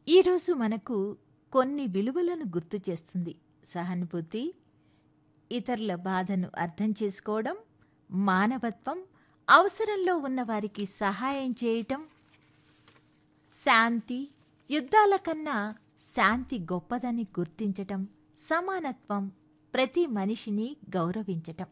ఈరోజు మనకు కొన్ని విలువలను గుర్తు చేస్తుంది సహానుభూతి ఇతరుల బాధను అర్థం చేసుకోవడం మానవత్వం అవసరంలో ఉన్న వారికి సహాయం చేయటం శాంతి యుద్ధాల కన్నా శాంతి గొప్పదని గుర్తించటం సమానత్వం ప్రతి మనిషిని గౌరవించటం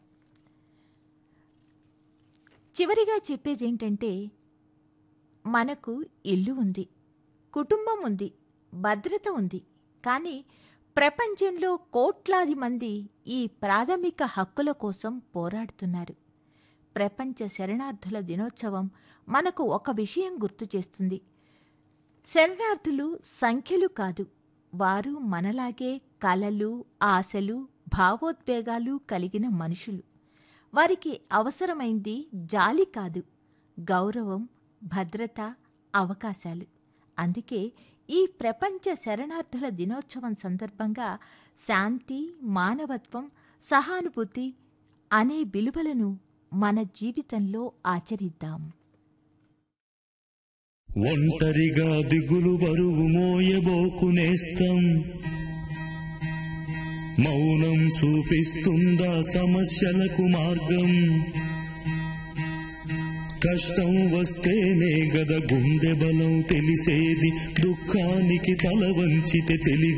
చివరిగా చెప్పేది ఏంటంటే మనకు ఇల్లు ఉంది కుటుంబం ఉంది భద్రత ఉంది కానీ ప్రపంచంలో కోట్లాది మంది ఈ ప్రాథమిక హక్కుల కోసం పోరాడుతున్నారు ప్రపంచ శరణార్థుల దినోత్సవం మనకు ఒక విషయం గుర్తు చేస్తుంది శరణార్థులు సంఖ్యలు కాదు వారు మనలాగే కలలు ఆశలు భావోద్వేగాలు కలిగిన మనుషులు వారికి అవసరమైంది జాలి కాదు గౌరవం భద్రత అవకాశాలు అందుకే ఈ ప్రపంచ శరణార్థుల దినోత్సవం సందర్భంగా శాంతి మానవత్వం సహానుభూతి అనే విలువలను మన జీవితంలో ఆచరిద్దాం ఒంటరిగా దిగులు బరువు మోయబోకు నేస్తం మౌనం చూపిస్తుందా సమస్యలకు మార్గం కష్టం వస్తేనే గద గుండె బలం తెలిసేది దుఃఖానికి తల వంచితే తెలివి